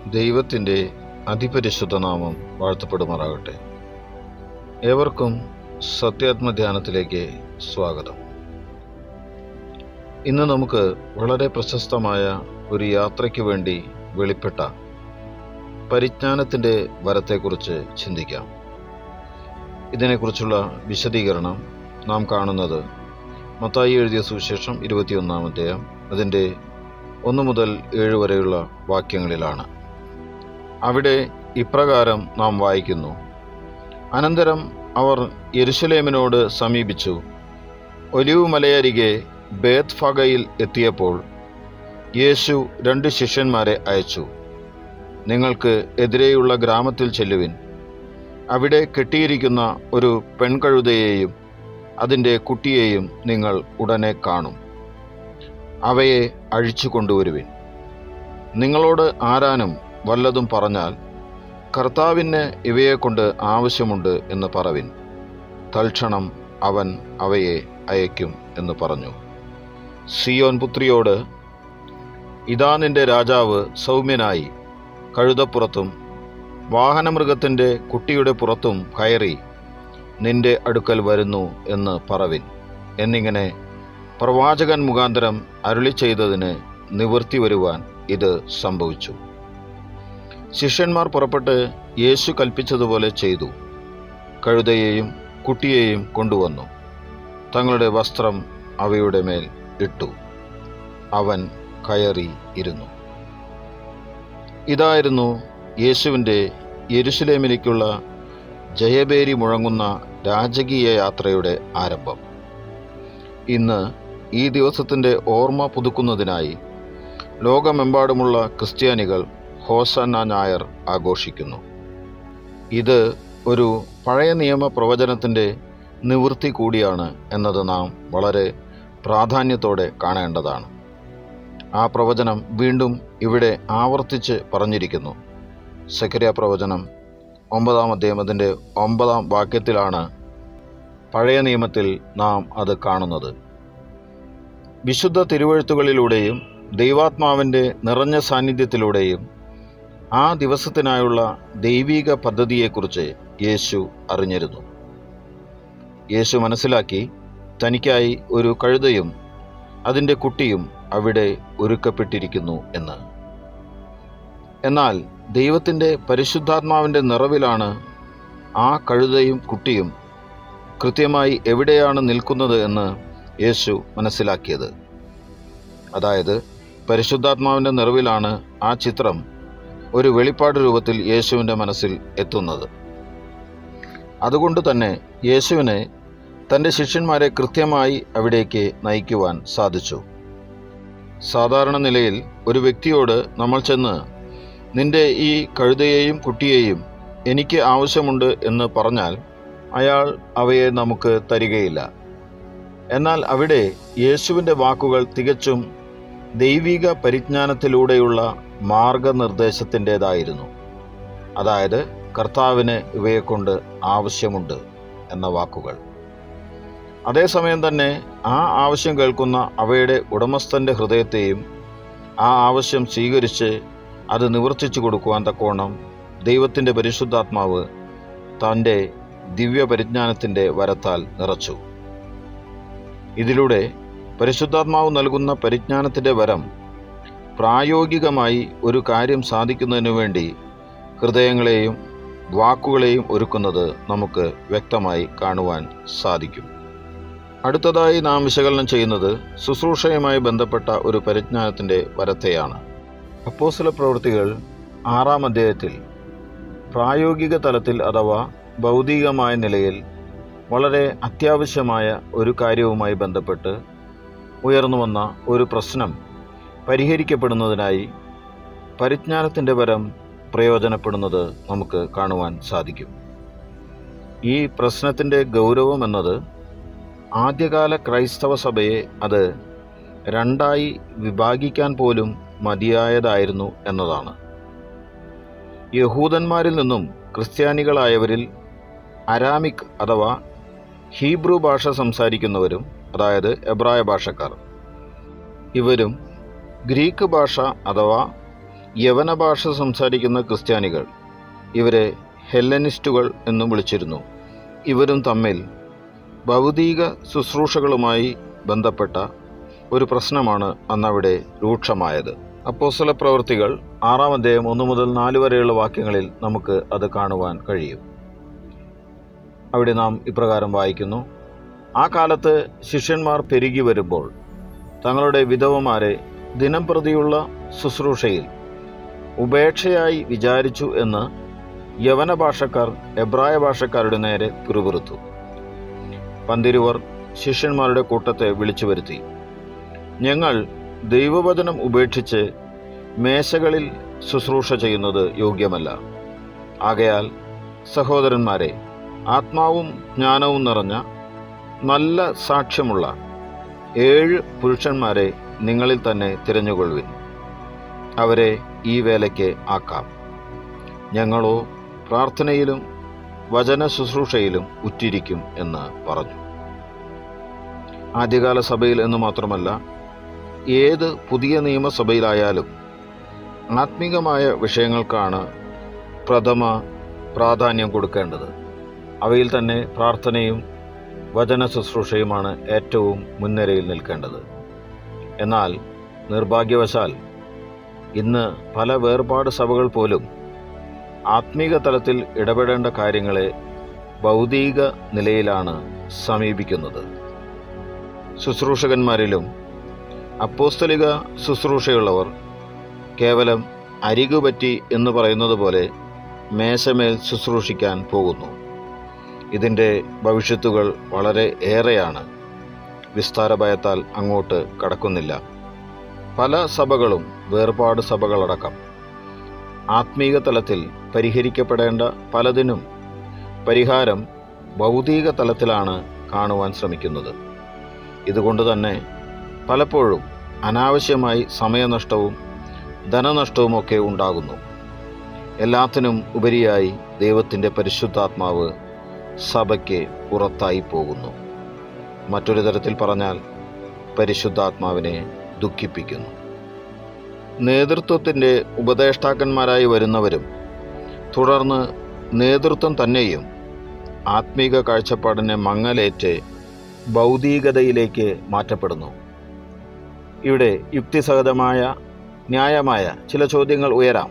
ദൈവത്തിൻ്റെ അതിപരിശുദ്ധ നാമം വാഴ്ത്തപ്പെടുമാറാകട്ടെ ഏവർക്കും സത്യാത്മധ്യാനത്തിലേക്ക് സ്വാഗതം ഇന്ന് നമുക്ക് വളരെ പ്രശസ്തമായ ഒരു യാത്രയ്ക്ക് വേണ്ടി വെളിപ്പെട്ട പരിജ്ഞാനത്തിൻ്റെ വരത്തെക്കുറിച്ച് ചിന്തിക്കാം ഇതിനെക്കുറിച്ചുള്ള വിശദീകരണം നാം കാണുന്നത് മത്തായി എഴുതിയ സുവിശേഷം ഇരുപത്തിയൊന്നാമത്തെ അതിൻ്റെ ഒന്ന് മുതൽ ഏഴ് വരെയുള്ള വാക്യങ്ങളിലാണ് അവിടെ ഇപ്രകാരം നാം വായിക്കുന്നു അനന്തരം അവർ യെരുശലേമിനോട് സമീപിച്ചു ഒലിവ് മലയരികെ ബേത് ഫഗയിൽ എത്തിയപ്പോൾ യേശു രണ്ട് ശിഷ്യന്മാരെ അയച്ചു നിങ്ങൾക്ക് എതിരെയുള്ള ഗ്രാമത്തിൽ ചെല്ലുവിൻ അവിടെ കെട്ടിയിരിക്കുന്ന ഒരു പെൺകഴുതയെയും അതിൻ്റെ കുട്ടിയെയും നിങ്ങൾ ഉടനെ കാണും അവയെ അഴിച്ചു കൊണ്ടുവരുവിൻ നിങ്ങളോട് ആരാനും വല്ലതും പറഞ്ഞാൽ കർത്താവിന് ഇവയെക്കൊണ്ട് ആവശ്യമുണ്ട് എന്ന് പറവിൻ തൽക്ഷണം അവൻ അവയെ അയക്കും എന്ന് പറഞ്ഞു സിയോൻ പുത്രിയോട് ഇതാ നിന്റെ രാജാവ് സൗമ്യനായി കഴുതപ്പുറത്തും വാഹനമൃഗത്തിൻ്റെ കുട്ടിയുടെ പുറത്തും കയറി നിന്റെ അടുക്കൽ വരുന്നു എന്ന് പറവിൻ എന്നിങ്ങനെ പ്രവാചകൻ മുഖാന്തരം അരുളി ചെയ്തതിന് നിവൃത്തി വരുവാൻ ഇത് സംഭവിച്ചു ശിഷ്യന്മാർ പുറപ്പെട്ട് യേശു കൽപ്പിച്ചതുപോലെ ചെയ്തു കഴുതയെയും കുട്ടിയെയും കൊണ്ടുവന്നു തങ്ങളുടെ വസ്ത്രം അവയുടെ മേൽ ഇട്ടു അവൻ കയറി ഇരുന്നു ഇതായിരുന്നു യേശുവിൻ്റെ യെരുശലേമിലേക്കുള്ള ജയബേരി മുഴങ്ങുന്ന രാജകീയ യാത്രയുടെ ആരംഭം ഇന്ന് ഈ ദിവസത്തിൻ്റെ ഓർമ്മ പുതുക്കുന്നതിനായി ലോകമെമ്പാടുമുള്ള ക്രിസ്ത്യാനികൾ ഹോസന്ന ഞായർ ആഘോഷിക്കുന്നു ഇത് ഒരു പഴയ നിയമ പ്രവചനത്തിൻ്റെ നിവൃത്തി കൂടിയാണ് എന്നത് നാം വളരെ പ്രാധാന്യത്തോടെ കാണേണ്ടതാണ് ആ പ്രവചനം വീണ്ടും ഇവിടെ ആവർത്തിച്ച് പറഞ്ഞിരിക്കുന്നു സക്രിയ പ്രവചനം ഒമ്പതാം അധ്യായം അതിൻ്റെ ഒമ്പതാം വാക്യത്തിലാണ് പഴയ നിയമത്തിൽ നാം അത് കാണുന്നത് വിശുദ്ധ തിരുവഴുത്തുകളിലൂടെയും ദൈവാത്മാവിൻ്റെ നിറഞ്ഞ സാന്നിധ്യത്തിലൂടെയും ആ ദിവസത്തിനായുള്ള ദൈവിക പദ്ധതിയെക്കുറിച്ച് യേശു അറിഞ്ഞിരുന്നു യേശു മനസ്സിലാക്കി തനിക്കായി ഒരു കഴുതയും അതിൻ്റെ കുട്ടിയും അവിടെ ഒരുക്കപ്പെട്ടിരിക്കുന്നു എന്ന് എന്നാൽ ദൈവത്തിൻ്റെ പരിശുദ്ധാത്മാവിൻ്റെ നിറവിലാണ് ആ കഴുതയും കുട്ടിയും കൃത്യമായി എവിടെയാണ് നിൽക്കുന്നത് എന്ന് യേശു മനസ്സിലാക്കിയത് അതായത് പരിശുദ്ധാത്മാവിൻ്റെ നിറവിലാണ് ആ ചിത്രം ഒരു വെളിപ്പാട് രൂപത്തിൽ യേശുവിൻ്റെ മനസ്സിൽ എത്തുന്നത് അതുകൊണ്ട് തന്നെ യേശുവിനെ തൻ്റെ ശിഷ്യന്മാരെ കൃത്യമായി അവിടേക്ക് നയിക്കുവാൻ സാധിച്ചു സാധാരണ നിലയിൽ ഒരു വ്യക്തിയോട് നമ്മൾ ചെന്ന് നിന്റെ ഈ കഴുതയെയും കുട്ടിയെയും എനിക്ക് ആവശ്യമുണ്ട് എന്ന് പറഞ്ഞാൽ അയാൾ അവയെ നമുക്ക് തരികയില്ല എന്നാൽ അവിടെ യേശുവിൻ്റെ വാക്കുകൾ തികച്ചും ദൈവിക പരിജ്ഞാനത്തിലൂടെയുള്ള മാർഗനിർദ്ദേശത്തിൻ്റെതായിരുന്നു അതായത് കർത്താവിന് ഇവയെക്കൊണ്ട് ആവശ്യമുണ്ട് എന്ന വാക്കുകൾ അതേസമയം തന്നെ ആ ആവശ്യം കേൾക്കുന്ന അവയുടെ ഉടമസ്ഥൻ്റെ ഹൃദയത്തെയും ആ ആവശ്യം സ്വീകരിച്ച് അത് നിവർത്തിച്ചു കൊടുക്കുവാൻ തക്കോണം ദൈവത്തിൻ്റെ പരിശുദ്ധാത്മാവ് തൻ്റെ ദിവ്യ പരിജ്ഞാനത്തിൻ്റെ വരത്താൽ നിറച്ചു ഇതിലൂടെ പരിശുദ്ധാത്മാവ് നൽകുന്ന പരിജ്ഞാനത്തിൻ്റെ വരം പ്രായോഗികമായി ഒരു കാര്യം സാധിക്കുന്നതിനു വേണ്ടി ഹൃദയങ്ങളെയും വാക്കുകളെയും ഒരുക്കുന്നത് നമുക്ക് വ്യക്തമായി കാണുവാൻ സാധിക്കും അടുത്തതായി നാം വിശകലനം ചെയ്യുന്നത് ശുശ്രൂഷയുമായി ബന്ധപ്പെട്ട ഒരു പരിജ്ഞാനത്തിൻ്റെ വരത്തെയാണ് അപ്പോസ്തല പ്രവൃത്തികൾ ആറാം അധ്യായത്തിൽ പ്രായോഗിക തലത്തിൽ അഥവാ ഭൗതികമായ നിലയിൽ വളരെ അത്യാവശ്യമായ ഒരു കാര്യവുമായി ബന്ധപ്പെട്ട് ഉയർന്നു വന്ന ഒരു പ്രശ്നം പരിഹരിക്കപ്പെടുന്നതിനായി പരിജ്ഞാനത്തിൻ്റെ വരം പ്രയോജനപ്പെടുന്നത് നമുക്ക് കാണുവാൻ സാധിക്കും ഈ പ്രശ്നത്തിൻ്റെ ഗൗരവം എന്നത് ആദ്യകാല ക്രൈസ്തവ സഭയെ അത് രണ്ടായി വിഭാഗിക്കാൻ പോലും മതിയായതായിരുന്നു എന്നതാണ് യഹൂദന്മാരിൽ നിന്നും ക്രിസ്ത്യാനികളായവരിൽ അരാമിക് അഥവാ ഹീബ്രു ഭാഷ സംസാരിക്കുന്നവരും അതായത് എബ്രായ ഭാഷക്കാർ ഇവരും ഗ്രീക്ക് ഭാഷ അഥവാ യവന ഭാഷ സംസാരിക്കുന്ന ക്രിസ്ത്യാനികൾ ഇവരെ ഹെല്ലനിസ്റ്റുകൾ എന്നും വിളിച്ചിരുന്നു ഇവരും തമ്മിൽ ഭൗതിക ശുശ്രൂഷകളുമായി ബന്ധപ്പെട്ട ഒരു പ്രശ്നമാണ് അന്നവിടെ രൂക്ഷമായത് അപ്പോസ്തല പ്രവൃത്തികൾ ആറാം അധ്യായം ഒന്ന് മുതൽ നാല് വരെയുള്ള വാക്യങ്ങളിൽ നമുക്ക് അത് കാണുവാൻ കഴിയും അവിടെ നാം ഇപ്രകാരം വായിക്കുന്നു ആ കാലത്ത് ശിഷ്യന്മാർ പെരുകി വരുമ്പോൾ തങ്ങളുടെ വിധവമാരെ ദിനം പ്രതിയുള്ള ശുശ്രൂഷയിൽ ഉപേക്ഷയായി വിചാരിച്ചു എന്ന് യവന ഭാഷക്കാർ എബ്രായ ഭാഷക്കാരുടെ നേരെ പിറുപിറുത്തു പന്തിരുവർ ശിഷ്യന്മാരുടെ കൂട്ടത്തെ വിളിച്ചു വരുത്തി ഞങ്ങൾ ദൈവവചനം ഉപേക്ഷിച്ച് മേശകളിൽ ശുശ്രൂഷ ചെയ്യുന്നത് യോഗ്യമല്ല ആകയാൽ സഹോദരന്മാരെ ആത്മാവും ജ്ഞാനവും നിറഞ്ഞ നല്ല സാക്ഷ്യമുള്ള ഏഴ് പുരുഷന്മാരെ നിങ്ങളിൽ തന്നെ തിരഞ്ഞുകൊള്ളുവിൻ അവരെ ഈ വേലയ്ക്ക് ആക്കാം ഞങ്ങളോ പ്രാർത്ഥനയിലും വചന ശുശ്രൂഷയിലും ഉറ്റിരിക്കും എന്ന് പറഞ്ഞു ആദ്യകാല സഭയിൽ എന്ന് മാത്രമല്ല ഏത് പുതിയ നിയമസഭയിലായാലും ആത്മീകമായ വിഷയങ്ങൾക്കാണ് പ്രഥമ പ്രാധാന്യം കൊടുക്കേണ്ടത് അവയിൽ തന്നെ പ്രാർത്ഥനയും വചന ശുശ്രൂഷയുമാണ് ഏറ്റവും മുൻനിരയിൽ നിൽക്കേണ്ടത് എന്നാൽ നിർഭാഗ്യവശാൽ ഇന്ന് പല വേർപാട് സഭകൾ പോലും ആത്മീക തലത്തിൽ ഇടപെടേണ്ട കാര്യങ്ങളെ ഭൗതിക നിലയിലാണ് സമീപിക്കുന്നത് ശുശ്രൂഷകന്മാരിലും അപ്പോസ്തലിക ശുശ്രൂഷയുള്ളവർ കേവലം അരികുപറ്റി എന്ന് പറയുന്നത് പോലെ മേശമേൽ ശുശ്രൂഷിക്കാൻ പോകുന്നു ഇതിൻ്റെ ഭവിഷ്യത്തുകൾ വളരെ ഏറെയാണ് വിസ്താര ഭയത്താൽ അങ്ങോട്ട് കടക്കുന്നില്ല പല സഭകളും വേർപാട് സഭകളടക്കം ആത്മീക തലത്തിൽ പരിഹരിക്കപ്പെടേണ്ട പലതിനും പരിഹാരം ഭൗതിക തലത്തിലാണ് കാണുവാൻ ശ്രമിക്കുന്നത് ഇതുകൊണ്ട് തന്നെ പലപ്പോഴും അനാവശ്യമായി സമയനഷ്ടവും ധനനഷ്ടവുമൊക്കെ ഉണ്ടാകുന്നു എല്ലാത്തിനും ഉപരിയായി ദൈവത്തിൻ്റെ പരിശുദ്ധാത്മാവ് സഭയ്ക്ക് പുറത്തായി പോകുന്നു മറ്റൊരു തരത്തിൽ പറഞ്ഞാൽ പരിശുദ്ധാത്മാവിനെ ദുഃഖിപ്പിക്കുന്നു നേതൃത്വത്തിൻ്റെ ഉപദേഷ്ടാക്കന്മാരായി വരുന്നവരും തുടർന്ന് നേതൃത്വം തന്നെയും ആത്മീക കാഴ്ചപ്പാടിനെ മങ്ങലേറ്റ് ഭൗതികതയിലേക്ക് മാറ്റപ്പെടുന്നു ഇവിടെ യുക്തിസഹജമായ ന്യായമായ ചില ചോദ്യങ്ങൾ ഉയരാം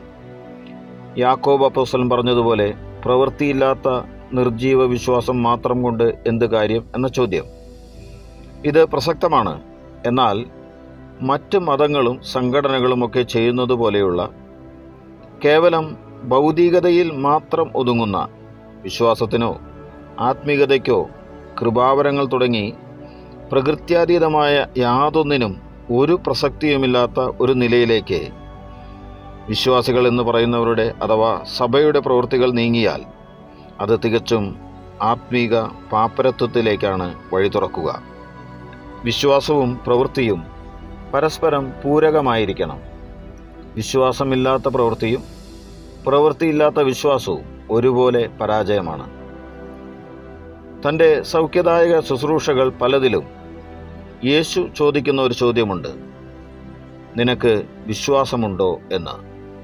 യാക്കോബ് അപ്പോസ്തലൻ പറഞ്ഞതുപോലെ പ്രവൃത്തിയില്ലാത്ത നിർജീവ വിശ്വാസം മാത്രം കൊണ്ട് എന്ത് കാര്യം എന്ന ചോദ്യം ഇത് പ്രസക്തമാണ് എന്നാൽ മറ്റ് മതങ്ങളും സംഘടനകളുമൊക്കെ ചെയ്യുന്നത് പോലെയുള്ള കേവലം ഭൗതികതയിൽ മാത്രം ഒതുങ്ങുന്ന വിശ്വാസത്തിനോ ആത്മീകതയ്ക്കോ കൃപാവരങ്ങൾ തുടങ്ങി പ്രകൃത്യാതീതമായ യാതൊന്നിനും ഒരു പ്രസക്തിയുമില്ലാത്ത ഒരു നിലയിലേക്ക് വിശ്വാസികൾ എന്ന് പറയുന്നവരുടെ അഥവാ സഭയുടെ പ്രവൃത്തികൾ നീങ്ങിയാൽ അത് തികച്ചും ആത്മീക പാപ്പരത്വത്തിലേക്കാണ് വഴി തുറക്കുക വിശ്വാസവും പ്രവൃത്തിയും പരസ്പരം പൂരകമായിരിക്കണം വിശ്വാസമില്ലാത്ത പ്രവൃത്തിയും പ്രവൃത്തിയില്ലാത്ത വിശ്വാസവും ഒരുപോലെ പരാജയമാണ് തൻ്റെ സൗഖ്യദായക ശുശ്രൂഷകൾ പലതിലും യേശു ചോദിക്കുന്ന ഒരു ചോദ്യമുണ്ട് നിനക്ക് വിശ്വാസമുണ്ടോ എന്ന്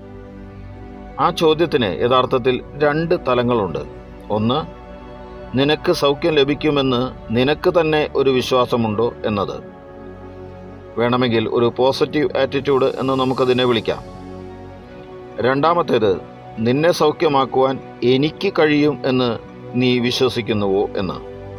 ആ ചോദ്യത്തിന് യഥാർത്ഥത്തിൽ രണ്ട് തലങ്ങളുണ്ട് ഒന്ന് നിനക്ക് സൗഖ്യം ലഭിക്കുമെന്ന് നിനക്ക് തന്നെ ഒരു വിശ്വാസമുണ്ടോ എന്നത് വേണമെങ്കിൽ ഒരു പോസിറ്റീവ് ആറ്റിറ്റ്യൂഡ് എന്ന് നമുക്കതിനെ വിളിക്കാം രണ്ടാമത്തേത് നിന്നെ സൗഖ്യമാക്കുവാൻ എനിക്ക് കഴിയും എന്ന് നീ വിശ്വസിക്കുന്നുവോ എന്ന്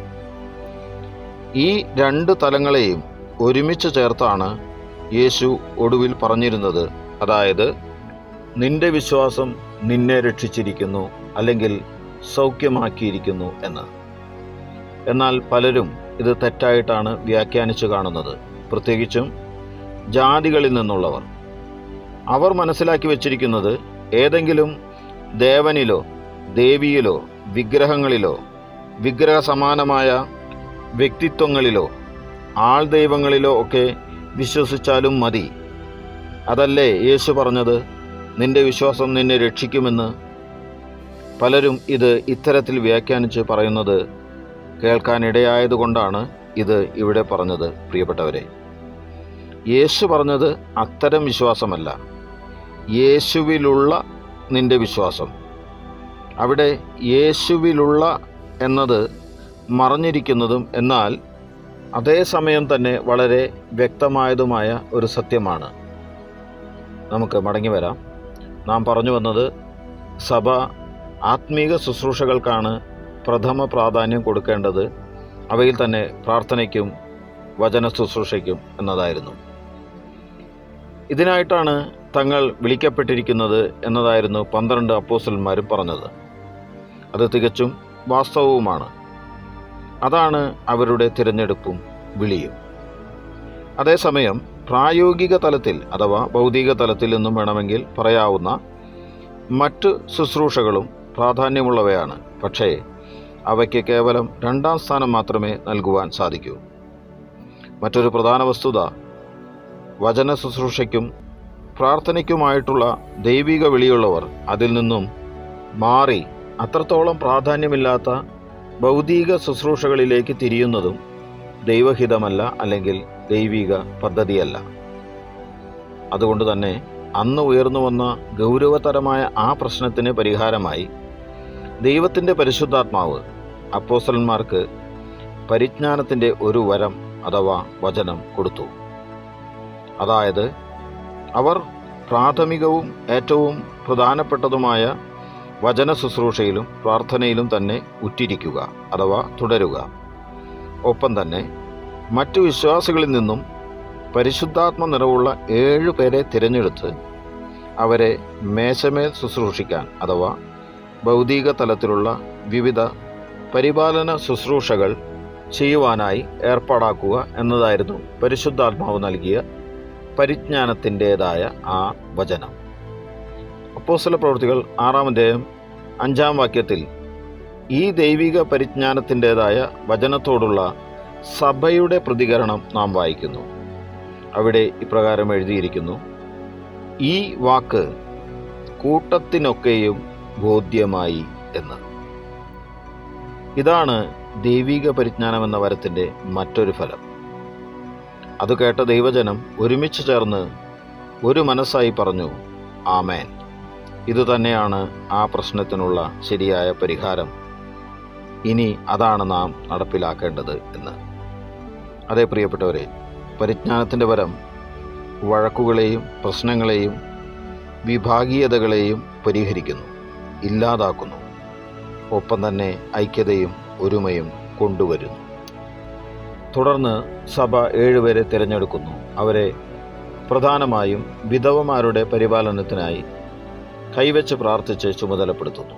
ഈ രണ്ട് തലങ്ങളെയും ഒരുമിച്ച് ചേർത്താണ് യേശു ഒടുവിൽ പറഞ്ഞിരുന്നത് അതായത് നിന്റെ വിശ്വാസം നിന്നെ രക്ഷിച്ചിരിക്കുന്നു അല്ലെങ്കിൽ സൗഖ്യമാക്കിയിരിക്കുന്നു എന്ന് എന്നാൽ പലരും ഇത് തെറ്റായിട്ടാണ് വ്യാഖ്യാനിച്ചു കാണുന്നത് പ്രത്യേകിച്ചും ജാതികളിൽ നിന്നുള്ളവർ അവർ മനസ്സിലാക്കി വച്ചിരിക്കുന്നത് ഏതെങ്കിലും ദേവനിലോ ദേവിയിലോ വിഗ്രഹങ്ങളിലോ വിഗ്രഹ സമാനമായ വ്യക്തിത്വങ്ങളിലോ ആൾ ദൈവങ്ങളിലോ ഒക്കെ വിശ്വസിച്ചാലും മതി അതല്ലേ യേശു പറഞ്ഞത് നിന്റെ വിശ്വാസം നിന്നെ രക്ഷിക്കുമെന്ന് പലരും ഇത് ഇത്തരത്തിൽ വ്യാഖ്യാനിച്ച് പറയുന്നത് കേൾക്കാനിടയായതുകൊണ്ടാണ് ഇത് ഇവിടെ പറഞ്ഞത് പ്രിയപ്പെട്ടവരെ യേശു പറഞ്ഞത് അത്തരം വിശ്വാസമല്ല യേശുവിലുള്ള നിന്റെ വിശ്വാസം അവിടെ യേശുവിലുള്ള എന്നത് മറഞ്ഞിരിക്കുന്നതും എന്നാൽ അതേസമയം തന്നെ വളരെ വ്യക്തമായതുമായ ഒരു സത്യമാണ് നമുക്ക് മടങ്ങി വരാം നാം പറഞ്ഞു വന്നത് സഭ ആത്മീക ശുശ്രൂഷകൾക്കാണ് പ്രഥമ പ്രാധാന്യം കൊടുക്കേണ്ടത് അവയിൽ തന്നെ പ്രാർത്ഥനയ്ക്കും വചന ശുശ്രൂഷയ്ക്കും എന്നതായിരുന്നു ഇതിനായിട്ടാണ് തങ്ങൾ വിളിക്കപ്പെട്ടിരിക്കുന്നത് എന്നതായിരുന്നു പന്ത്രണ്ട് അപ്പോസ്റ്റലന്മാരും പറഞ്ഞത് അത് തികച്ചും വാസ്തവവുമാണ് അതാണ് അവരുടെ തിരഞ്ഞെടുപ്പും വിളിയും അതേസമയം പ്രായോഗിക തലത്തിൽ അഥവാ ഭൗതിക തലത്തിൽ നിന്നും വേണമെങ്കിൽ പറയാവുന്ന മറ്റ് ശുശ്രൂഷകളും പ്രാധാന്യമുള്ളവയാണ് പക്ഷേ അവയ്ക്ക് കേവലം രണ്ടാം സ്ഥാനം മാത്രമേ നൽകുവാൻ സാധിക്കൂ മറ്റൊരു പ്രധാന വസ്തുത വചന ശുശ്രൂഷയ്ക്കും പ്രാർത്ഥനയ്ക്കുമായിട്ടുള്ള ദൈവിക വിളിയുള്ളവർ അതിൽ നിന്നും മാറി അത്രത്തോളം പ്രാധാന്യമില്ലാത്ത ഭൗതിക ശുശ്രൂഷകളിലേക്ക് തിരിയുന്നതും ദൈവഹിതമല്ല അല്ലെങ്കിൽ ദൈവിക പദ്ധതിയല്ല അതുകൊണ്ട് തന്നെ അന്ന് ഉയർന്നു വന്ന ഗൗരവതരമായ ആ പ്രശ്നത്തിന് പരിഹാരമായി ദൈവത്തിൻ്റെ പരിശുദ്ധാത്മാവ് അപ്പോസ്റ്റലന്മാർക്ക് പരിജ്ഞാനത്തിൻ്റെ ഒരു വരം അഥവാ വചനം കൊടുത്തു അതായത് അവർ പ്രാഥമികവും ഏറ്റവും പ്രധാനപ്പെട്ടതുമായ വചന ശുശ്രൂഷയിലും പ്രാർത്ഥനയിലും തന്നെ ഉറ്റിരിക്കുക അഥവാ തുടരുക ഒപ്പം തന്നെ മറ്റു വിശ്വാസികളിൽ നിന്നും പരിശുദ്ധാത്മ നിറവുള്ള ഏഴു പേരെ തിരഞ്ഞെടുത്ത് അവരെ മേശമേൽ ശുശ്രൂഷിക്കാൻ അഥവാ ഭൗതിക തലത്തിലുള്ള വിവിധ പരിപാലന ശുശ്രൂഷകൾ ചെയ്യുവാനായി ഏർപ്പാടാക്കുക എന്നതായിരുന്നു പരിശുദ്ധാത്മാവ് നൽകിയ പരിജ്ഞാനത്തിൻ്റെതായ ആ വചനം അപ്പോസ്തല പ്രവൃത്തികൾ ആറാം അധ്യായം അഞ്ചാം വാക്യത്തിൽ ഈ ദൈവിക പരിജ്ഞാനത്തിൻ്റെതായ വചനത്തോടുള്ള സഭയുടെ പ്രതികരണം നാം വായിക്കുന്നു അവിടെ ഇപ്രകാരം എഴുതിയിരിക്കുന്നു ഈ വാക്ക് കൂട്ടത്തിനൊക്കെയും ബോധ്യമായി എന്ന് ഇതാണ് ദൈവിക പരിജ്ഞാനം എന്ന വരത്തിൻ്റെ മറ്റൊരു ഫലം അത് കേട്ട ദൈവജനം ഒരുമിച്ച് ചേർന്ന് ഒരു മനസ്സായി പറഞ്ഞു ആമേൻ ഇതുതന്നെയാണ് ആ പ്രശ്നത്തിനുള്ള ശരിയായ പരിഹാരം ഇനി അതാണ് നാം നടപ്പിലാക്കേണ്ടത് എന്ന് അതേ പ്രിയപ്പെട്ടവരെ പരിജ്ഞാനത്തിൻ്റെ വരം വഴക്കുകളെയും പ്രശ്നങ്ങളെയും വിഭാഗീയതകളെയും പരിഹരിക്കുന്നു ഇല്ലാതാക്കുന്നു ഒപ്പം തന്നെ ഐക്യതയും ഒരുമയും കൊണ്ടുവരുന്നു തുടർന്ന് സഭ ഏഴുപേരെ തിരഞ്ഞെടുക്കുന്നു അവരെ പ്രധാനമായും വിധവമാരുടെ പരിപാലനത്തിനായി കൈവച്ച് പ്രാർത്ഥിച്ച് ചുമതലപ്പെടുത്തുന്നു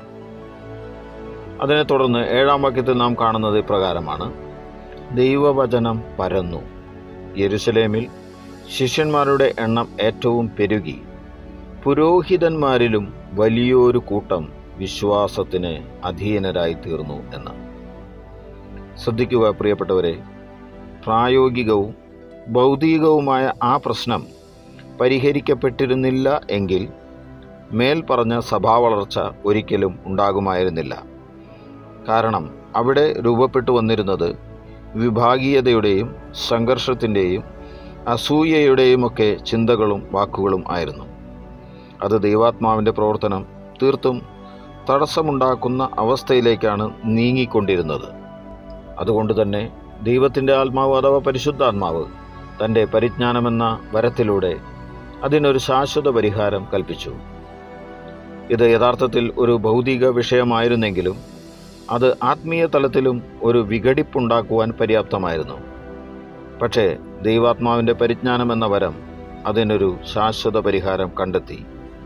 അതിനെ തുടർന്ന് ഏഴാം വാക്യത്തിൽ നാം കാണുന്നത് ഇപ്രകാരമാണ് ദൈവവചനം പരന്നു യെരുസലേമിൽ ശിഷ്യന്മാരുടെ എണ്ണം ഏറ്റവും പെരുകി പുരോഹിതന്മാരിലും വലിയൊരു കൂട്ടം വിശ്വാസത്തിന് അധീനരായി തീർന്നു എന്ന് ശ്രദ്ധിക്കുക പ്രിയപ്പെട്ടവരെ പ്രായോഗികവും ഭൗതികവുമായ ആ പ്രശ്നം പരിഹരിക്കപ്പെട്ടിരുന്നില്ല എങ്കിൽ മേൽ പറഞ്ഞ സഭാവളർച്ച ഒരിക്കലും ഉണ്ടാകുമായിരുന്നില്ല കാരണം അവിടെ രൂപപ്പെട്ടു വന്നിരുന്നത് വിഭാഗീയതയുടെയും സംഘർഷത്തിൻ്റെയും അസൂയയുടെയുമൊക്കെ ചിന്തകളും വാക്കുകളും ആയിരുന്നു അത് ദൈവാത്മാവിൻ്റെ പ്രവർത്തനം തീർത്തും തടസ്സമുണ്ടാക്കുന്ന അവസ്ഥയിലേക്കാണ് നീങ്ങിക്കൊണ്ടിരുന്നത് അതുകൊണ്ട് തന്നെ ദൈവത്തിൻ്റെ ആത്മാവ് അഥവാ പരിശുദ്ധാത്മാവ് തൻ്റെ പരിജ്ഞാനമെന്ന വരത്തിലൂടെ അതിനൊരു ശാശ്വത പരിഹാരം കൽപ്പിച്ചു ഇത് യഥാർത്ഥത്തിൽ ഒരു ഭൗതിക വിഷയമായിരുന്നെങ്കിലും അത് ആത്മീയ തലത്തിലും ഒരു വിഘടിപ്പുണ്ടാക്കുവാൻ പര്യാപ്തമായിരുന്നു പക്ഷേ ദൈവാത്മാവിൻ്റെ പരിജ്ഞാനം എന്ന വരം അതിനൊരു ശാശ്വത പരിഹാരം കണ്ടെത്തി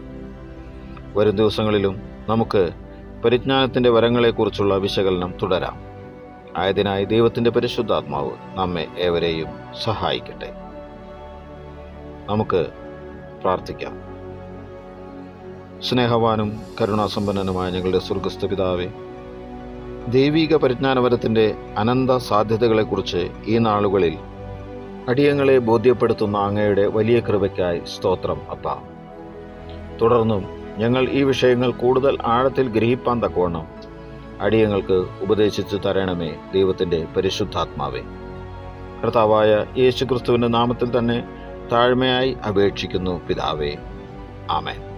വരും ദിവസങ്ങളിലും നമുക്ക് പരിജ്ഞാനത്തിൻ്റെ വരങ്ങളെക്കുറിച്ചുള്ള വിശകലനം തുടരാം ആയതിനായി ദൈവത്തിൻ്റെ പരിശുദ്ധാത്മാവ് നമ്മെ ഏവരെയും സഹായിക്കട്ടെ നമുക്ക് പ്രാർത്ഥിക്കാം സ്നേഹവാനും കരുണാസമ്പന്നനുമായ ഞങ്ങളുടെ സ്വർഗസ്ഥ പിതാവേ ദൈവിക പരിജ്ഞാനവരത്തിൻ്റെ അനന്ത സാധ്യതകളെക്കുറിച്ച് ഈ നാളുകളിൽ അടിയങ്ങളെ ബോധ്യപ്പെടുത്തുന്ന അങ്ങയുടെ വലിയ കൃപയ്ക്കായി സ്തോത്രം അപ്പ തുടർന്നും ഞങ്ങൾ ഈ വിഷയങ്ങൾ കൂടുതൽ ആഴത്തിൽ ഗ്രഹിപ്പാൻ തക്കവണ്ണം അടിയങ്ങൾക്ക് ഉപദേശിച്ചു തരണമേ ദൈവത്തിൻ്റെ പരിശുദ്ധാത്മാവേ കർത്താവായ യേശുക്രിസ്തുവിൻ്റെ നാമത്തിൽ തന്നെ താഴ്മയായി അപേക്ഷിക്കുന്നു പിതാവേ ആമേൻ